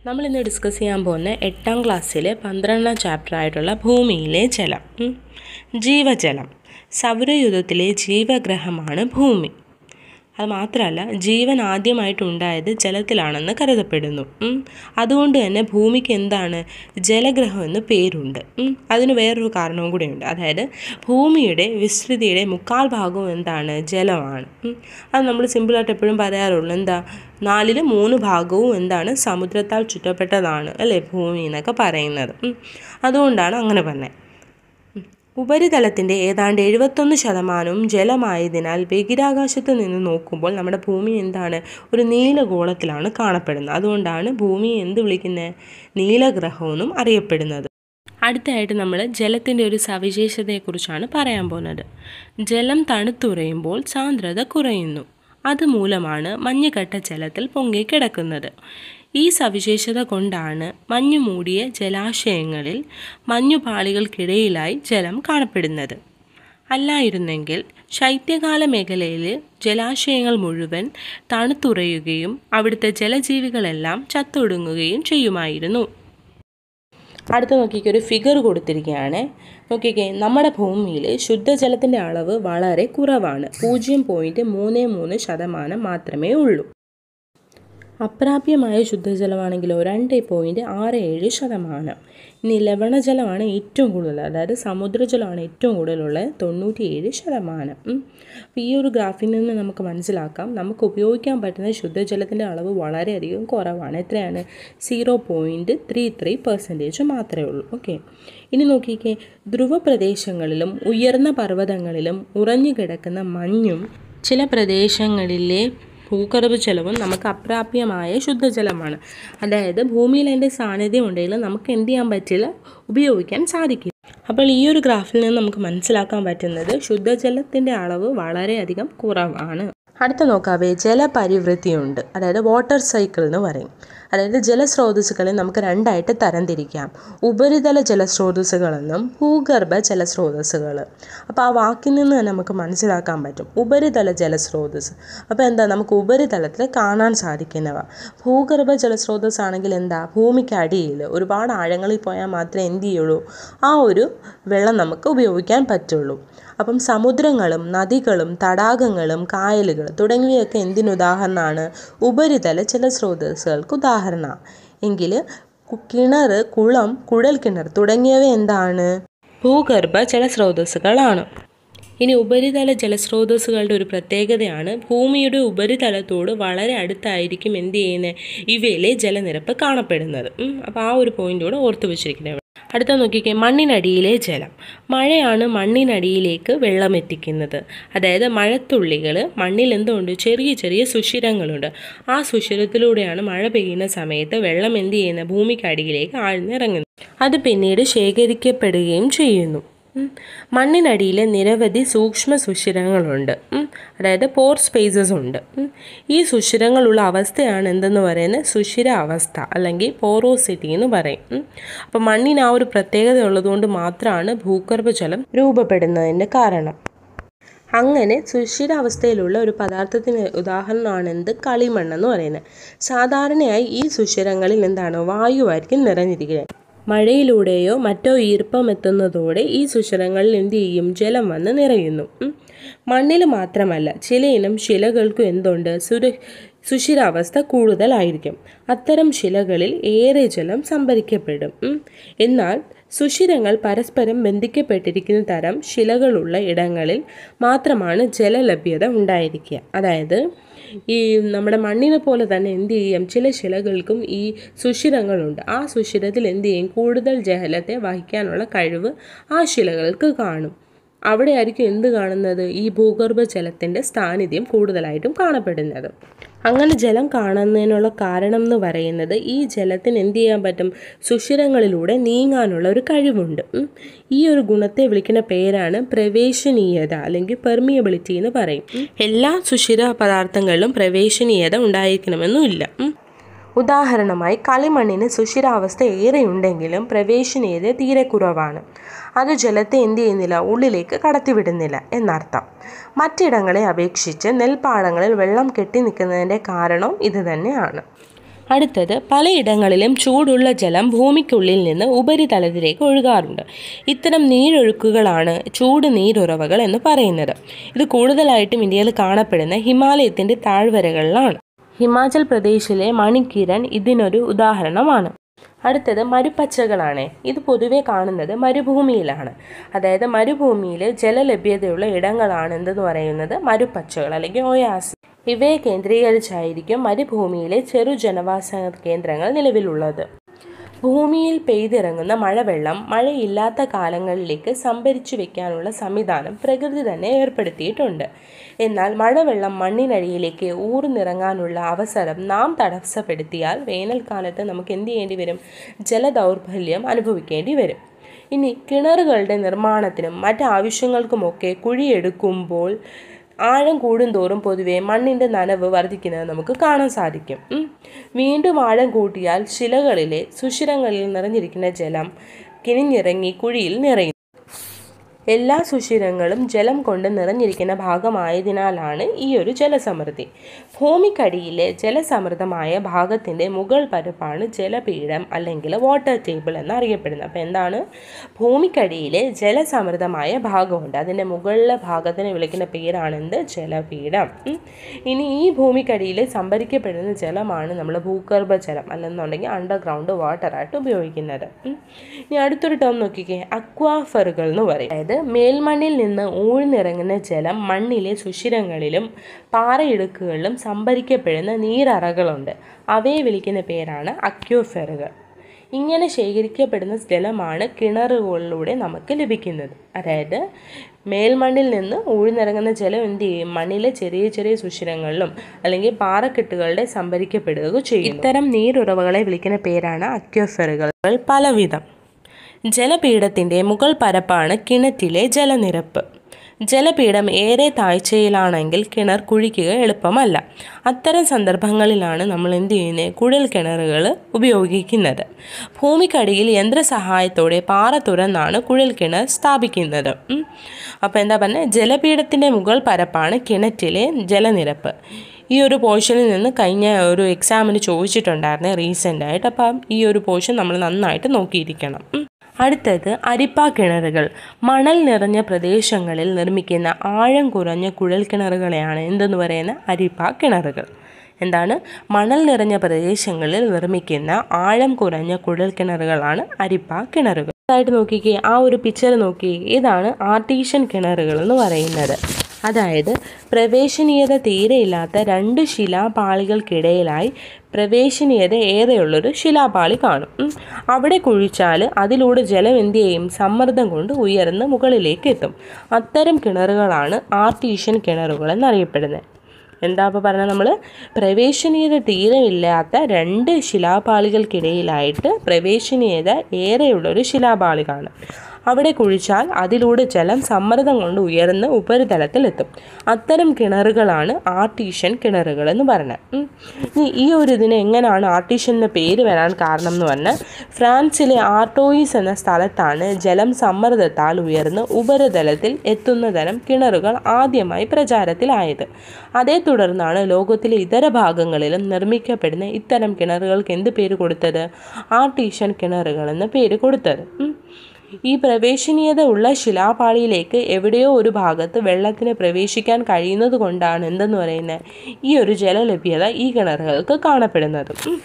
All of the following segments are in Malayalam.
നമ്മൾ ഇന്ന് ഡിസ്കസ് ചെയ്യാൻ പോകുന്ന എട്ടാം ക്ലാസ്സിലെ പന്ത്രണ്ടാം ചാപ്റ്റർ ആയിട്ടുള്ള ഭൂമിയിലെ ജലം ഉം. ജീവജലം സൗരയൂഥത്തിലെ ജീവഗ്രഹമാണ് ഭൂമി അത് മാത്രമല്ല ജീവൻ ആദ്യമായിട്ടുണ്ടായത് ജലത്തിലാണെന്ന് കരുതപ്പെടുന്നു ഉം. അതുകൊണ്ട് തന്നെ ഭൂമിക്ക് എന്താണ് ജലഗ്രഹം എന്ന് പേരുണ്ട് ഉം. അതിന് വേറൊരു കാരണവും കൂടിയുണ്ട് അതായത് ഭൂമിയുടെ വിസ്തൃതിയുടെ മുക്കാൽ ഭാഗവും എന്താണ് ജലമാണ് ഉം. അത് നമ്മൾ സിമ്പിളായിട്ട് എപ്പോഴും പറയാറുള്ളൂ എന്താ നാലിൽ മൂന്ന് ഭാഗവും എന്താണ് സമുദ്രത്താൽ ചുറ്റപ്പെട്ടതാണ് അല്ലേ ഭൂമി എന്നൊക്കെ പറയുന്നത് ഉം. അതുകൊണ്ടാണ് അങ്ങനെ പറഞ്ഞത് ഉപരിതലത്തിൻ്റെ ഏതാണ്ട് എഴുപത്തൊന്ന് ശതമാനവും ജലമായതിനാൽ ബഹിരാകാശത്ത് നിന്ന് നോക്കുമ്പോൾ നമ്മുടെ ഭൂമി എന്താണ് ഒരു നീലഗോളത്തിലാണ് കാണപ്പെടുന്നത് അതുകൊണ്ടാണ് ഭൂമിയെ എന്ത് വിളിക്കുന്നത് നീലഗ്രഹമെന്നും അറിയപ്പെടുന്നത് അടുത്തായിട്ട് നമ്മൾ ജലത്തിൻ്റെ ഒരു സവിശേഷതയെക്കുറിച്ചാണ് പറയാൻ പോകുന്നത് ജലം തണുത്തുറയുമ്പോൾ സാന്ദ്രത കുറയുന്നു അതുമൂലമാണ് മഞ്ഞുകട്ട ജലത്തിൽ പൊങ്ങിക്കിടക്കുന്നത് ഈ സവിശേഷത കൊണ്ടാണ് മഞ്ഞു മൂടിയ ജലാശയങ്ങളിൽ മഞ്ഞുപാളികൾക്കിടയിലായി ജലം കാണപ്പെടുന്നത് അല്ലായിരുന്നെങ്കിൽ ശൈത്യകാല മേഖലയിൽ ജലാശയങ്ങൾ മുഴുവൻ തണുത്തുറയുകയും അവിടുത്തെ ജലജീവികളെല്ലാം ചത്തൊടുങ്ങുകയും ചെയ്യുമായിരുന്നു അടുത്ത നോക്കിക്കേ ഒരു ഫിഗർ കൊടുത്തിരിക്കുകയാണ് നോക്കിക്കേ നമ്മുടെ ഭൂമിയിൽ ശുദ്ധജലത്തിൻ്റെ അളവ് വളരെ കുറവാണ് പൂജ്യം പോയിൻറ്റ് മൂന്ന് മൂന്ന് ശതമാനം മാത്രമേ ഉള്ളൂ അപ്രാപ്യമായ ശുദ്ധജലമാണെങ്കിലോ രണ്ട് പോയിൻറ്റ് ആറ് ഏഴ് ശതമാനം ഇനി ലവണജലമാണ് ഏറ്റവും കൂടുതൽ അതായത് സമുദ്രജലമാണ് ഏറ്റവും കൂടുതലുള്ളത് തൊണ്ണൂറ്റിയേഴ് ശതമാനം ഉം. അപ്പോൾ ഈ ഒരു ഗ്രാഫിൽ നിന്ന് നമുക്ക് മനസ്സിലാക്കാം നമുക്ക് ഉപയോഗിക്കാൻ പറ്റുന്ന ശുദ്ധജലത്തിൻ്റെ അളവ് വളരെയധികം കുറവാണ് എത്രയാണ് zero point three three percentage മാത്രമേ ഉള്ളൂ ഓക്കെ ഇനി നോക്കിക്കേ ധ്രുവ പ്രദേശങ്ങളിലും ഉയർന്ന പർവ്വതങ്ങളിലും ഉറഞ്ഞു കിടക്കുന്ന മഞ്ഞും ചില പ്രദേശങ്ങളിലെ ഭൂഗർഭ ജലവും നമുക്ക് അപ്രാപ്യമായ ശുദ്ധജലമാണ് അതായത് ഭൂമിയിൽ അതിൻ്റെ സാന്നിധ്യം ഉണ്ടെങ്കിൽ നമുക്ക് എന്ത് ചെയ്യാൻ പറ്റില്ല ഉപയോഗിക്കാൻ സാധിക്കില്ല അപ്പോൾ ഈ ഒരു ഗ്രാഫിൽ നിന്ന് നമുക്ക് മനസ്സിലാക്കാൻ പറ്റുന്നത് ശുദ്ധജലത്തിൻ്റെ അളവ് വളരെയധികം കുറവാണ് അടുത്ത നോക്കാവേ ജലപരിവൃത്തിയുണ്ട് അതായത് വാട്ടർ സൈക്കിൾ എന്ന് പറയും അതായത് ജലസ്രോതസ്സുകളെ നമുക്ക് രണ്ടായിട്ട് തരംതിരിക്കാം ഉപരിതല ജലസ്രോതസ്സുകളെന്നും ഭൂഗർഭ ജലസ്രോതസ്സുകൾ അപ്പോൾ ആ വാക്കിൽ നിന്ന് തന്നെ നമുക്ക് മനസ്സിലാക്കാൻ പറ്റും ഉപരിതല ജലസ്രോതസ്സ് അപ്പോൾ എന്താ നമുക്ക് ഉപരിതലത്തിൽ കാണാൻ സാധിക്കുന്നവ ഭൂഗർഭ ജലസ്രോതസ് ആണെങ്കിൽ എന്താ ഭൂമിക്ക് അടിയിൽ ഒരുപാട് ആഴങ്ങളിൽ പോയാൽ മാത്രമേ എന്ത് ചെയ്യുള്ളൂ ആ ഒരു വെള്ളം നമുക്ക് ഉപയോഗിക്കാൻ പറ്റുള്ളൂ അപ്പം സമുദ്രങ്ങളും നദികളും തടാകങ്ങളും കായലുകൾ തുടങ്ങിയവയൊക്കെ എന്തിനുദാഹരണമാണ് ഉപരിതല ജലസ്രോതസ്സുകൾക്ക് ഉദാഹരണമാണ് എങ്കിൽ കിണർ കുളം കുഴൽ കിണർ തുടങ്ങിയവ എന്താണ് ഭൂഗർഭ ജലസ്രോതസ്സുകളാണ് ഇനി ഉപരിതല ജലസ്രോതസ്സുകളുടെ ഒരു പ്രത്യേകതയാണ് ഭൂമിയുടെ ഉപരിതലത്തോട് വളരെ അടുത്തായിരിക്കും എന്ത് ചെയ്യുന്നത് ഇവയിലെ ജലനിരപ്പ് കാണപ്പെടുന്നത് അപ്പോൾ ആ ഒരു പോയിന്റ് കൂടെ ഓർത്ത് വെച്ചിരിക്കുന്നത് അടുത്ത നോക്കിക്കേ മണ്ണിനടിയിലെ ജലം മഴയാണ് മണ്ണിനടിയിലേക്ക് വെള്ളം എത്തിക്കുന്നത് അതായത് മഴത്തുള്ളികൾ മണ്ണിൽ എന്തുണ്ട് ചെറിയ ചെറിയ സുഷിരങ്ങളുണ്ട് ആ സുഷിരത്തിലൂടെയാണ് മഴ പെയ്യുന്ന സമയത്ത് വെള്ളം എന്ത് ചെയ്യുന്നത് ഭൂമിക്കടിയിലേക്ക് ആഴ്ന്നിറങ്ങുന്നത് അത് പിന്നീട് ശേഖരിക്കപ്പെടുകയും ചെയ്യുന്നു ഉം. മണ്ണിനടിയിൽ നിരവധി സൂക്ഷ്മ സുഷിരങ്ങളുണ്ട് ഉം. അതായത് പോർ സ്പേസസ് ഉണ്ട് ഉം. ഈ സുഷിരങ്ങളുള്ള അവസ്ഥയാണ് എന്തെന്ന് പറയുന്നത് സുഷിര അവസ്ഥ അല്ലെങ്കിൽ പോറോസിറ്റി എന്ന് പറയും ഉം. അപ്പം മണ്ണിന് ആ ഒരു പ്രത്യേകത ഉള്ളതുകൊണ്ട് മാത്രമാണ് ഭൂഗർഭജലം രൂപപ്പെടുന്നതിൻ്റെ കാരണം അങ്ങനെ സുഷിരാവസ്ഥയിലുള്ള ഒരു പദാർത്ഥത്തിന് ഉദാഹരണമാണ് എന്ത് കളിമണ്ണെന്ന് പറയുന്നത് സാധാരണയായി ഈ സുഷിരങ്ങളിൽ എന്താണ് വായുവായിരിക്കും നിറഞ്ഞിരിക്കുന്നത് മഴയിലൂടെയോ മറ്റോ ഈർപ്പം എത്തുന്നതോടെ ഈ സുഷിരങ്ങളിൽ എന്ത് ചെയ്യും ജലം വന്ന് നിറയുന്നു ഉം. മണ്ണിൽ മാത്രമല്ല ചിലയിനം ശിലകൾക്കും എന്തുണ്ട് സുര സുഷിരാവസ്ഥ കൂടുതലായിരിക്കും അത്തരം ശിലകളിൽ ഏറെ ജലം സംഭരിക്കപ്പെടും ഉം. എന്നാൽ സുഷിരങ്ങൾ പരസ്പരം ബന്ധിക്കപ്പെട്ടിരിക്കുന്ന തരം ശിലകളുള്ള ഇടങ്ങളിൽ മാത്രമാണ് ജലലഭ്യത ഉണ്ടായിരിക്കുക അതായത് ഈ നമ്മുടെ മണ്ണിനെ പോലെ തന്നെ എന്ത് ചെയ്യും ചില ശിലകൾക്കും ഈ സുഷിരങ്ങളുണ്ട് ആ സുഷിരത്തിൽ എന്ത് ചെയ്യും കൂടുതൽ ജലത്തെ വഹിക്കാനുള്ള കഴിവ് ആ ശിലകൾക്ക് കാണും അവിടെ ആയിരിക്കും എന്ത് കാണുന്നത് ഈ ഭൂഗർഭ ജലത്തിൻ്റെ സാന്നിധ്യം കൂടുതലായിട്ടും കാണപ്പെടുന്നത് അങ്ങനെ ജലം കാണുന്നതിനുള്ള കാരണം എന്ന് പറയുന്നത് ഈ ജലത്തിന് എന്ത് ചെയ്യാൻ പറ്റും സുഷിരങ്ങളിലൂടെ നീങ്ങാനുള്ള ഒരു കഴിവുണ്ട് ഉം. ഈ ഒരു ഗുണത്തെ വിളിക്കുന്ന പേരാണ് പ്രവേശനീയത അല്ലെങ്കിൽ പെർമിയബിലിറ്റി എന്ന് പറയും ഉം. എല്ലാ സുഷിര പദാർത്ഥങ്ങളിലും പ്രവേശനീയത ഉണ്ടായിരിക്കണമെന്നുമില്ല ഉം. ഉദാഹരണമായി കളിമണ്ണിന് സുഷിരാവസ്ഥ ഏറെയുണ്ടെങ്കിലും പ്രവേശനീയത തീരെ കുറവാണ് അത് ജലത്തെ എന്ത് ചെയ്യുന്നില്ല ഉള്ളിലേക്ക് കടത്തിവിടുന്നില്ല എന്നർത്ഥം മറ്റിടങ്ങളെ അപേക്ഷിച്ച് നെൽപ്പാടങ്ങളിൽ വെള്ളം കെട്ടി നിൽക്കുന്നതിൻ്റെ കാരണം ഇത് തന്നെയാണ് അടുത്തത് പലയിടങ്ങളിലും ചൂടുള്ള ജലം ഭൂമിക്കുള്ളിൽ നിന്ന് ഉപരിതലത്തിലേക്ക് ഒഴുകാറുണ്ട് ഇത്തരം നീരൊഴുക്കുകളാണ് ചൂട് നീരുറവകൾ എന്ന് പറയുന്നത് ഇത് കൂടുതലായിട്ടും ഇന്ത്യയിൽ കാണപ്പെടുന്ന ഹിമാലയത്തിൻ്റെ താഴ്വരകളിലാണ് ഹിമാചൽ പ്രദേശിലെ മണിക്കിരൺ ഇതിനൊരു ഉദാഹരണമാണ് അടുത്തത് മരുപ്പച്ചകളാണ് ഇത് പൊതുവെ കാണുന്നത് മരുഭൂമിയിലാണ് അതായത് മരുഭൂമിയിൽ ജലലഭ്യതയുള്ള ഇടങ്ങളാണ് എന്തെന്ന് പറയുന്നത് മരുപ്പച്ചകൾ അല്ലെങ്കിൽ ഒയാസ് ഇവയെ കേന്ദ്രീകരിച്ചായിരിക്കും മരുഭൂമിയിലെ ചെറു ജനവാസ കേന്ദ്രങ്ങൾ നിലവിലുള്ളത് ഭൂമിയിൽ പെയ്തിറങ്ങുന്ന മഴവെള്ളം മഴയില്ലാത്ത കാലങ്ങളിലേക്ക് സംഭരിച്ചു വെക്കാനുള്ള സംവിധാനം പ്രകൃതി തന്നെ ഏർപ്പെടുത്തിയിട്ടുണ്ട് എന്നാൽ മഴവെള്ളം മണ്ണിനടിയിലേക്ക് ഊർന്നിറങ്ങാനുള്ള അവസരം നാം തടസ്സപ്പെടുത്തിയാൽ വേനൽക്കാലത്ത് നമുക്ക് എന്ത് ചെയ്യേണ്ടി വരും ജലദൗർബല്യം അനുഭവിക്കേണ്ടി വരും ഇനി കിണറുകളുടെ നിർമ്മാണത്തിനും മറ്റ് ആവശ്യങ്ങൾക്കുമൊക്കെ കുഴിയെടുക്കുമ്പോൾ ആഴം കൂടുന്തോറും പൊതുവെ മണ്ണിൻ്റെ നനവ് വർദ്ധിക്കുന്നത് നമുക്ക് കാണാൻ സാധിക്കും ഉം. വീണ്ടും ആഴം കൂട്ടിയാൽ ശിലകളിലെ സുഷിരങ്ങളിൽ നിറഞ്ഞിരിക്കുന്ന ജലം കിനിഞ്ഞിറങ്ങി കുഴിയിൽ നിറയും എല്ലാ സുഷിരങ്ങളും ജലം കൊണ്ട് നിറഞ്ഞിരിക്കുന്ന ഭാഗമായതിനാലാണ് ഈ ഒരു ജലസമൃദ്ധി ഭൂമിക്കടിയിലെ ജലസമൃദ്ധമായ ഭാഗത്തിൻ്റെ മുകൾ പരപ്പാണ് ജലപീഠം അല്ലെങ്കിൽ വാട്ടർ ടേബിൾ എന്നറിയപ്പെടുന്നത് അപ്പോൾ എന്താണ് ഭൂമിക്കടിയിലെ ജലസമൃദ്ധമായ ഭാഗമുണ്ട് അതിൻ്റെ മുകളിലെ ഭാഗത്തിനെ വിളിക്കുന്ന പേരാണ് എന്ത് ജലപീഠം ഉം. ഇനി ഈ ഭൂമിക്കടിയിൽ സംഭരിക്കപ്പെടുന്ന ജലമാണ് നമ്മൾ ഭൂഗർഭ ജലം അല്ലെന്നുണ്ടെങ്കിൽ അണ്ടർഗ്രൗണ്ട് വാട്ടറായിട്ട് ഉപയോഗിക്കുന്നത് ഉം. ഇനി അടുത്തൊരു ടേം നോക്കിക്കേ അക്വാഫറുകൾ എന്ന് പറയും അതായത് മേൽമണ്ണിൽ നിന്ന് ഊഴ്ന്നിറങ്ങുന്ന ജലം മണ്ണിലെ സുഷിരങ്ങളിലും പാറയിടുക്കുകളിലും സംഭരിക്കപ്പെടുന്ന നീരറകളുണ്ട് അവയെ വിളിക്കുന്ന പേരാണ് അക്യോഫെറുകൾ ഇങ്ങനെ ശേഖരിക്കപ്പെടുന്ന ജലമാണ് കിണറുകളിലൂടെ നമുക്ക് ലഭിക്കുന്നത് അതായത് മേൽമണ്ണിൽ നിന്ന് ഊഴ്ന്നിറങ്ങുന്ന ജലം എന്ത് ചെയ്യും മണ്ണിലെ ചെറിയ ചെറിയ സുഷിരങ്ങളിലും അല്ലെങ്കിൽ പാറക്കെട്ടുകളുടെ സംഭരിക്കപ്പെടുക ചെയ്യും ഇത്തരം നീരുറവകളെ വിളിക്കുന്ന പേരാണ് അക്യോഫെറുകൾ പലവിധം ജലപീഠത്തിൻ്റെ മുകൾ പരപ്പാണ് കിണറ്റിലെ ജലനിരപ്പ് ജലപീഠം ഏറെ താഴ്ചയിലാണെങ്കിൽ കിണർ കുഴിക്കുക എളുപ്പമല്ല അത്തരം സന്ദർഭങ്ങളിലാണ് നമ്മൾ എന്ത് ചെയ്യുന്നത് കുഴൽ കിണറുകൾ ഉപയോഗിക്കുന്നത് ഭൂമിക്കടിയിൽ യന്ത്രസഹായത്തോടെ പാറ തുറന്നാണ് കുഴൽ കിണർ സ്ഥാപിക്കുന്നത് ഉം. അപ്പോൾ എന്താ പറഞ്ഞത് ജലപീഠത്തിൻ്റെ മുകൾ പരപ്പാണ് കിണറ്റിലെ ജലനിരപ്പ് ഈ ഒരു പോർഷനിൽ നിന്ന് കഴിഞ്ഞ ഒരു എക്സാമിന് ചോദിച്ചിട്ടുണ്ടായിരുന്നു റീസെൻ്റ് ആയിട്ട് അപ്പം ഈ ഒരു പോർഷൻ നമ്മൾ നന്നായിട്ട് നോക്കിയിരിക്കണം ഉം. അടുത്തത് അരിപ്പ കിണറുകൾ മണൽ നിറഞ്ഞ പ്രദേശങ്ങളിൽ നിർമ്മിക്കുന്ന ആഴം കുറഞ്ഞ കുഴൽ കിണറുകളെയാണ് എന്തെന്ന് പറയുന്ന അരിപ്പ കിണറുകൾ എന്താണ് മണൽ നിറഞ്ഞ പ്രദേശങ്ങളിൽ നിർമ്മിക്കുന്ന ആഴം കുറഞ്ഞ കുഴൽ കിണറുകളാണ് അരിപ്പ കിണറുകൾ ആയിട്ട് നോക്കിക്കേ ആ ഒരു പിക്ചർ നോക്കി ഇതാണ് ആർട്ടീഷ്യൻ കിണറുകൾ എന്ന് പറയുന്നത് അതായത് പ്രവേശനീയത തീരെയില്ലാത്ത രണ്ട് ശിലാപാളികൾക്കിടയിലായി പ്രവേശനീയത ഏറെയുള്ളൊരു ശിലാപാളി കാണും ഉം. അവിടെ കുഴിച്ചാൽ അതിലൂടെ ജലം എന്ത് ചെയ്യും സമ്മർദ്ദം കൊണ്ട് ഉയർന്ന് മുകളിലേക്ക് എത്തും അത്തരം കിണറുകളാണ് ആർട്ടീഷ്യൻ കിണറുകൾ എന്നറിയപ്പെടുന്നത് എന്താ അപ്പോൾ പറഞ്ഞാൽ നമ്മൾ പ്രവേശനീയത തീരെയില്ലാത്ത രണ്ട് ശിലാപാളികൾക്കിടയിലായിട്ട് പ്രവേശനീയത ഏറെയുള്ളൊരു ശിലാപാളി കാണും അവിടെ കുഴിച്ചാൽ അതിലൂടെ ജലം സമ്മർദ്ദം കൊണ്ട് ഉയർന്ന് ഉപരിതലത്തിലെത്തും അത്തരം കിണറുകളാണ് ആർട്ടീഷ്യൻ കിണറുകൾ എന്ന് പറയുന്നത് ഉം. ഇനി ഈ ഒരു ഇതിന് എങ്ങനെയാണ് ആർട്ടീഷ്യൻ എന്ന പേര് വരാൻ കാരണം എന്ന് പറഞ്ഞാൽ ഫ്രാൻസിലെ ആർട്ടോയിസ് എന്ന സ്ഥലത്താണ് ജലം സമ്മർദ്ദത്താൽ ഉയർന്ന് ഉപരിതലത്തിൽ എത്തുന്ന തരം കിണറുകൾ ആദ്യമായി പ്രചാരത്തിലായത് അതേ തുടർന്നാണ് ലോകത്തിലെ ഇതര ഭാഗങ്ങളിലും നിർമ്മിക്കപ്പെടുന്ന ഇത്തരം കിണറുകൾക്ക് എന്ത് പേര് കൊടുത്തത് ആർട്ടീഷ്യൻ കിണറുകൾ എന്ന പേര് കൊടുത്തത് ഉം. ഈ പ്രവേശനീയത ഉള്ള ശിലാപാളിയിലേക്ക് എവിടെയോ ഒരു ഭാഗത്ത് വെള്ളത്തിന് പ്രവേശിക്കാൻ കഴിയുന്നത് കൊണ്ടാണ് എന്തെന്ന് പറയുന്നത് ഈ ഒരു ജലലഭ്യത ഈ കിണറുകൾക്ക് കാണപ്പെടുന്നത് ഉം.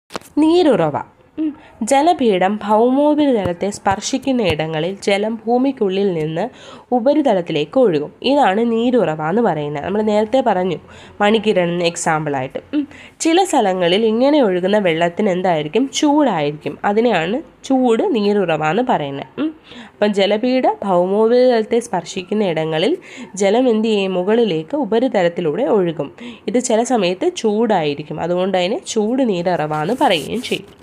നീരുറവ ഉം. ജലപീഠം ഭൗമോപരിതലത്തെ സ്പർശിക്കുന്ന ഇടങ്ങളിൽ ജലം ഭൂമിക്കുള്ളിൽ നിന്ന് ഉപരിതലത്തിലേക്ക് ഒഴുകും ഇതാണ് നീരുറവ എന്ന് പറയുന്നത് നമ്മൾ നേരത്തെ പറഞ്ഞു മണിക്കിരൺ എക്സാമ്പിളായിട്ട് ഉം. ചില സ്ഥലങ്ങളിൽ ഇങ്ങനെ ഒഴുകുന്ന വെള്ളത്തിന് എന്തായിരിക്കും ചൂടായിരിക്കും അതിനെയാണ് ചൂട് നീരുറവ എന്ന് പറയുന്നത് ഉം. അപ്പം ജലപീഠ ഭൗമോപരിതലത്തെ സ്പർശിക്കുന്ന ഇടങ്ങളിൽ ജലം എന്ത് ചെയ്യും മുകളിലേക്ക് ഉപരിതലത്തിലൂടെ ഒഴുകും ഇത് ചില സമയത്ത് ചൂടായിരിക്കും അതുകൊണ്ട് അതിനെ ചൂട് നീരുറവ എന്ന് പറയുകയും ചെയ്യും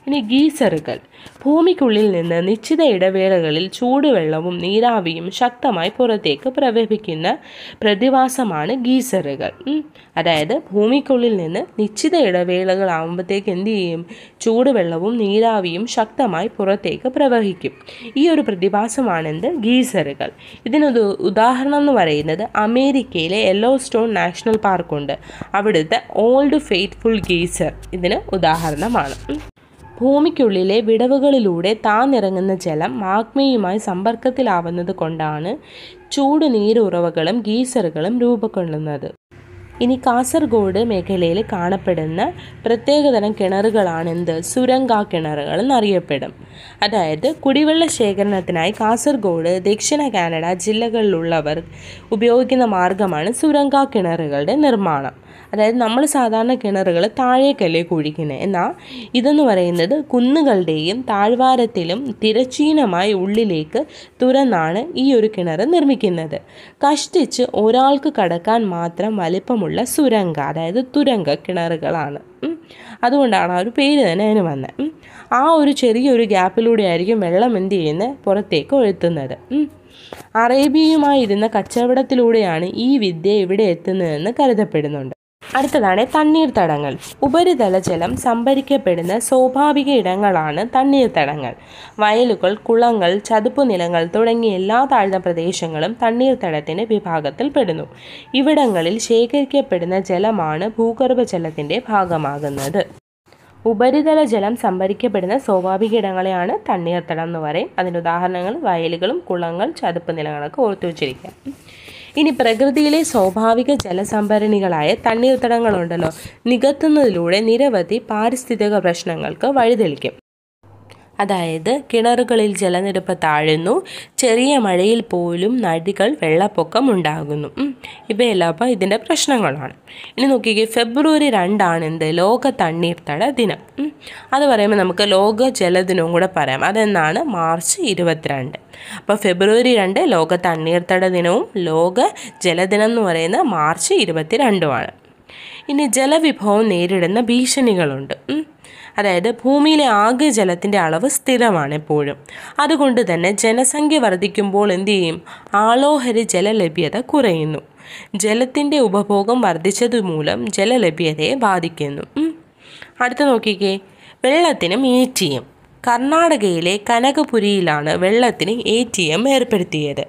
ഇനി ഗീസറുകൾ ഭൂമിക്കുള്ളിൽ നിന്ന് നിശ്ചിത ഇടവേളകളിൽ ചൂടുവെള്ളവും നീരാവിയും ശക്തമായി പുറത്തേക്ക് പ്രവഹിക്കുന്ന പ്രതിഭാസമാണ് ഗീസറുകൾ ഉം. അതായത് ഭൂമിക്കുള്ളിൽ നിന്ന് നിശ്ചിത ഇടവേളകളാകുമ്പോഴത്തേക്ക് എന്ത് ചെയ്യും ചൂടുവെള്ളവും നീരാവിയും ശക്തമായി പുറത്തേക്ക് പ്രവഹിക്കും ഈ ഒരു പ്രതിഭാസമാണ് എന്ത് ഗീസറുകൾ ഇതിനൊരു ഉദാഹരണം എന്ന് പറയുന്നത് അമേരിക്കയിലെ യെല്ലോ സ്റ്റോൺ നാഷണൽ പാർക്കുണ്ട് അവിടുത്തെ ഓൾഡ് ഫെയ്റ്റ്ഫുൾ ഗീസർ ഇതിന് ഉദാഹരണമാണ് ഉം. ഭൂമിക്കുള്ളിലെ വിടവുകളിലൂടെ താന്നിറങ്ങുന്ന ജലം മാഗ്മയുമായി സമ്പർക്കത്തിലാവുന്നത് കൊണ്ടാണ് ചൂട് നീരുറവകളും ഗീസറുകളും രൂപക്കൊള്ളുന്നത് ഇനി കാസർഗോഡ് മേഖലയിൽ കാണപ്പെടുന്ന പ്രത്യേകതരം കിണറുകളാണ് എന്ത് സുരംഗ കിണറുകൾ എന്നറിയപ്പെടും അതായത് കുടിവെള്ള ശേഖരണത്തിനായി കാസർഗോഡ് ദക്ഷിണ കാനഡ ജില്ലകളിലുള്ളവർ ഉപയോഗിക്കുന്ന മാർഗമാണ് സുരംഗ കിണറുകളുടെ നിർമ്മാണം അതായത് നമ്മൾ സാധാരണ കിണറുകൾ താഴേക്കല്ലേ കുഴിക്കുന്നത് എന്നാൽ ഇതെന്ന് പറയുന്നത് കുന്നുകളുടെയും താഴ്വാരത്തിലും തിരച്ചീനമായി ഉള്ളിലേക്ക് തുറന്നാണ് ഈ ഒരു കിണർ നിർമ്മിക്കുന്നത് കഷ്ടിച്ച് ഒരാൾക്ക് കടക്കാൻ മാത്രം വലിപ്പമുള്ള സുരംഗ അതായത് തുരങ്ക കിണറുകളാണ് ഉം. അതുകൊണ്ടാണ് ആ ഒരു പേര് തന്നെ അതിന് വന്നത് ഉം. ആ ഒരു ചെറിയൊരു ഗ്യാപ്പിലൂടെ ആയിരിക്കും വെള്ളം എന്ത് ചെയ്യുന്നത് പുറത്തേക്ക് ഒഴുത്തുന്നത് ഉം. അറേബ്യയുമായി ഇരുന്ന കച്ചവടത്തിലൂടെയാണ് ഈ വിദ്യ ഇവിടെ എത്തുന്നതെന്ന് കരുതപ്പെടുന്നുണ്ട് അടുത്തതാണ് തണ്ണീർത്തടങ്ങൾ ഉപരിതല ജലം സംഭരിക്കപ്പെടുന്ന സ്വാഭാവിക ഇടങ്ങളാണ് തണ്ണീർത്തടങ്ങൾ വയലുകൾ കുളങ്ങൾ ചതുപ്പ് നിലങ്ങൾ തുടങ്ങിയ എല്ലാ താഴ്ന്ന പ്രദേശങ്ങളും തണ്ണീർത്തടത്തിന്റെ വിഭാഗത്തിൽപ്പെടുന്നു ഇവിടങ്ങളിൽ ശേഖരിക്കപ്പെടുന്ന ജലമാണ് ഭൂഗർഭജലത്തിന്റെ ഭാഗമാകുന്നത് ഉപരിതല ജലം സംഭരിക്കപ്പെടുന്ന സ്വാഭാവിക ഇടങ്ങളെയാണ് തണ്ണീർത്തടം എന്ന് പറയും അതിൻ്റെ ഉദാഹരണങ്ങൾ വയലുകളും കുളങ്ങൾ ചതുപ്പ് നിലങ്ങളൊക്കെ ഓർത്തു വച്ചിരിക്കുക ഇനി പ്രകൃതിയിലെ സ്വാഭാവിക ജലസംഭരണികളായ തണ്ണീർത്തടങ്ങളുണ്ടല്ലോ നികത്തുന്നതിലൂടെ നിരവധി പാരിസ്ഥിതിക പ്രശ്നങ്ങൾക്ക് വഴിതെളിക്കും അതായത് കിണറുകളിൽ ജലനിരപ്പ് താഴുന്നു ചെറിയ മഴയിൽ പോലും നദികൾ വെള്ളപ്പൊക്കം ഉണ്ടാകുന്നു ഉം. ഇവയെല്ലാം അപ്പോൾ ഇതിൻ്റെ പ്രശ്നങ്ങളാണ് ഇനി നോക്കിക്കേ ഫെബ്രുവരി രണ്ടാണ് എന്ത് ലോക തണ്ണീർത്തട ദിനം ഉം. അത് പറയുമ്പോൾ നമുക്ക് ലോക ജലദിനവും കൂടെ പറയാം അതെന്നാണ് മാർച്ച് ഇരുപത്തിരണ്ട് അപ്പോൾ ഫെബ്രുവരി രണ്ട് ലോക തണ്ണീർത്തട ദിനവും ലോക ജലദിനം എന്ന് പറയുന്നത് മാർച്ച് ഇരുപത്തിരണ്ടുമാണ് ഇനി ജലവിഭവം നേരിടുന്ന ഭീഷണികളുണ്ട് ഉം. അതായത് ഭൂമിയിലെ ആകെ ജലത്തിൻ്റെ അളവ് സ്ഥിരമാണ് എപ്പോഴും അതുകൊണ്ട് തന്നെ ജനസംഖ്യ വർദ്ധിക്കുമ്പോൾ എന്ത് ചെയ്യും ആളോഹരി ജലലഭ്യത കുറയുന്നു ജലത്തിൻ്റെ ഉപഭോഗം വർദ്ധിച്ചതുമൂലം ജലലഭ്യതയെ ബാധിക്കുന്നു ഉം. അടുത്ത നോക്കിക്കേ വെള്ളത്തിനും എ ടി എം കർണാടകയിലെ കനകപുരിയിലാണ് വെള്ളത്തിന് എ ടി എം ഏർപ്പെടുത്തിയത്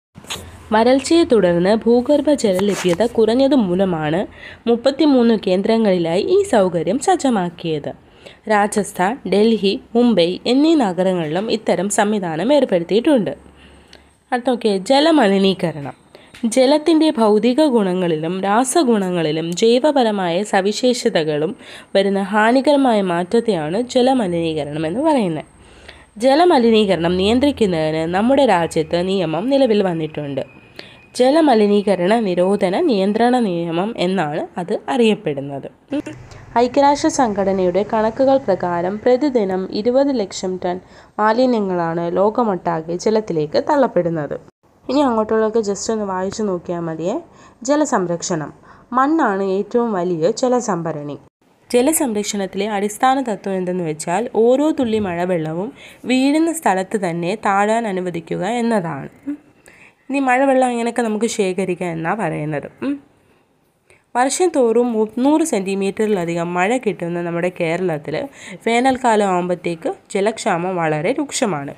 വരൾച്ചയെ തുടർന്ന് ഭൂഗർഭ ജലലഭ്യത കുറഞ്ഞതുമൂലമാണ് മുപ്പത്തിമൂന്ന് കേന്ദ്രങ്ങളിലായി ഈ സൗകര്യം സജ്ജമാക്കിയത് രാജസ്ഥാൻ ഡൽഹി മുംബൈ എന്നീ നഗരങ്ങളിലും ഇത്തരം സംവിധാനം ഏർപ്പെടുത്തിയിട്ടുണ്ട് അടുത്ത നോക്കിയേ ജലമലിനീകരണം ജലത്തിൻ്റെ ഭൗതിക ഗുണങ്ങളിലും രാസഗുണങ്ങളിലും ജൈവപരമായ സവിശേഷതകളും വരുന്ന ഹാനികരമായ മാറ്റത്തെയാണ് ജലമലിനീകരണം എന്ന് പറയുന്നത് ജലമലിനീകരണം നിയന്ത്രിക്കുന്നതിന് നമ്മുടെ രാജ്യത്ത് നിയമം നിലവിൽ വന്നിട്ടുണ്ട് ജലമലിനീകരണ നിരോധന നിയന്ത്രണ നിയമം എന്നാണ് അത് അറിയപ്പെടുന്നത് ഉം. ഐക്യരാഷ്ട്ര സംഘടനയുടെ കണക്കുകൾ പ്രകാരം പ്രതിദിനം ഇരുപത് ലക്ഷം ടൺ മാലിന്യങ്ങളാണ് ലോകമൊട്ടാകെ ജലത്തിലേക്ക് തള്ളപ്പെടുന്നത് ഇനി അങ്ങോട്ടുള്ളതൊക്കെ ജസ്റ്റ് ഒന്ന് വായിച്ചു നോക്കിയാൽ മതിയേ ജലസംരക്ഷണം മണ്ണാണ് ഏറ്റവും വലിയ ജലസംഭരണി ജലസംരക്ഷണത്തിലെ അടിസ്ഥാന തത്വം എന്തെന്ന് വെച്ചാൽ ഓരോ തുള്ളി മഴവെള്ളവും വീഴുന്ന സ്ഥലത്ത് തന്നെ താഴാൻ അനുവദിക്കുക എന്നതാണ് ഉം. ഇനി മഴവെള്ളം ഇങ്ങനെയൊക്കെ നമുക്ക് ശേഖരിക്കാം എന്നാണ് പറയുന്നത് ഉം. വർഷം തോറും മുന്നൂറ് സെൻറ്റിമീറ്ററിലധികം മഴ കിട്ടുന്ന നമ്മുടെ കേരളത്തിൽ വേനൽക്കാലം ആകുമ്പോഴത്തേക്ക് ജലക്ഷാമം വളരെ രൂക്ഷമാണ്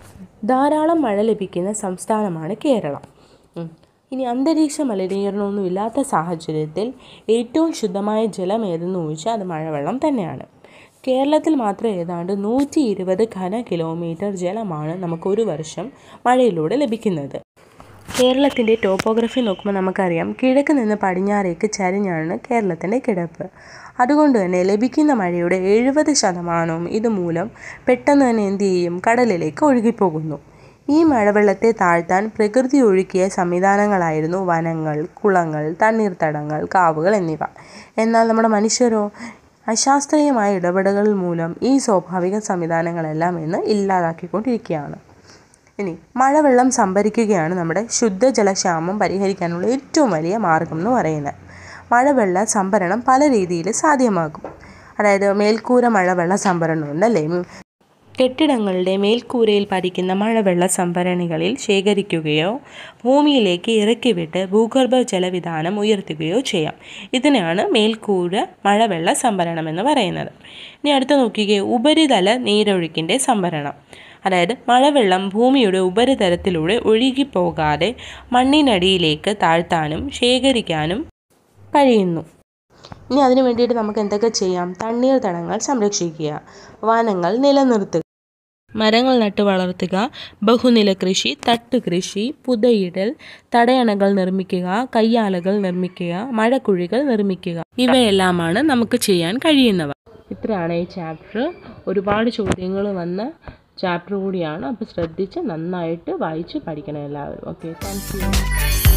ധാരാളം മഴ ലഭിക്കുന്ന സംസ്ഥാനമാണ് കേരളം ഉം. ഇനി അന്തരീക്ഷ മലിനീകരണമൊന്നും ഇല്ലാത്ത സാഹചര്യത്തിൽ ഏറ്റവും ശുദ്ധമായ ജലം ഏതെന്ന് ചോദിച്ചാൽ അത് മഴവെള്ളം തന്നെയാണ് കേരളത്തിൽ മാത്രം ഏതാണ്ട് നൂറ്റി ഇരുപത് ഘന കിലോമീറ്റർ ജലമാണ് നമുക്ക് ഒരു വർഷം മഴയിലൂടെ ലഭിക്കുന്നത് കേരളത്തിൻ്റെ ടോപ്പോഗ്രഫി നോക്കുമ്പോൾ നമുക്കറിയാം കിഴക്ക് നിന്ന് പടിഞ്ഞാറേക്ക് ചരിഞ്ഞാണ് കേരളത്തിൻ്റെ കിടപ്പ് അതുകൊണ്ട് തന്നെ ലഭിക്കുന്ന മഴയുടെ എഴുപത് ശതമാനവും ഇതുമൂലം പെട്ടെന്ന് തന്നെ എന്ത് ചെയ്യും കടലിലേക്ക് ഒഴുകിപ്പോകുന്നു ഈ മഴവെള്ളത്തെ താഴ്ത്താൻ പ്രകൃതി ഒഴുക്കിയ സംവിധാനങ്ങളായിരുന്നു വനങ്ങൾ കുളങ്ങൾ തണ്ണീർത്തടങ്ങൾ കാവുകൾ എന്നിവ എന്നാൽ നമ്മുടെ മനുഷ്യരോ അശാസ്ത്രീയമായ ഇടപെടലുകൾ മൂലം ഈ സ്വാഭാവിക സംവിധാനങ്ങളെല്ലാം ഇന്ന് ഇല്ലാതാക്കിക്കൊണ്ടിരിക്കുകയാണ് ഇനി മഴവെള്ളം സംഭരിക്കുകയാണ് നമ്മുടെ ശുദ്ധജലക്ഷാമം പരിഹരിക്കാനുള്ള ഏറ്റവും വലിയ മാർഗം എന്ന് പറയുന്നത് മഴവെള്ള സംഭരണം പല രീതിയിൽ സാധ്യമാകും അതായത് മേൽക്കൂര മഴവെള്ള സംഭരണമുണ്ട് അല്ലേ ഉം. കെട്ടിടങ്ങളുടെ മേൽക്കൂരയിൽ പതിക്കുന്ന മഴവെള്ള സംഭരണികളിൽ ശേഖരിക്കുകയോ ഭൂമിയിലേക്ക് ഇറക്കിവിട്ട് ഭൂഗർഭ ജലവിധാനം ഉയർത്തുകയോ ചെയ്യാം ഇതിനാണ് മേൽക്കൂര മഴവെള്ള സംഭരണം എന്ന് പറയുന്നത് ഇനി അടുത്ത നോക്കിക്കേ ഉപരിതല നീരൊഴുക്കിൻ്റെ സംഭരണം അതായത് മഴവെള്ളം ഭൂമിയുടെ ഉപരിതലത്തിലൂടെ ഒഴുകിപ്പോകാതെ മണ്ണിനടിയിലേക്ക് താഴ്ത്താനും ശേഖരിക്കാനും കഴിയുന്നു ഇനി അതിനു വേണ്ടിയിട്ട് നമുക്ക് എന്തൊക്കെ ചെയ്യാം തണ്ണീർത്തടങ്ങൾ സംരക്ഷിക്കുക വനങ്ങൾ നിലനിർത്തുക മരങ്ങൾ നട്ടു വളർത്തുക ബഹുനില കൃഷി തട്ടുകൃഷി പുതയിടൽ തടയണകൾ നിർമ്മിക്കുക കയ്യാലകൾ നിർമ്മിക്കുക മഴക്കുഴികൾ നിർമ്മിക്കുക ഇവയെല്ലാമാണ് നമുക്ക് ചെയ്യാൻ കഴിയുന്നവ ഇത്രയാണ് ഈ ചാപ്റ്റർ ഒരുപാട് ചോദ്യങ്ങൾ വന്ന ചാപ്റ്റർ കൂടിയാണ് അപ്പോൾ ശ്രദ്ധിച്ച് നന്നായിട്ട് വായിച്ച് പഠിക്കണം എല്ലാവരും ഓക്കെ താങ്ക് യു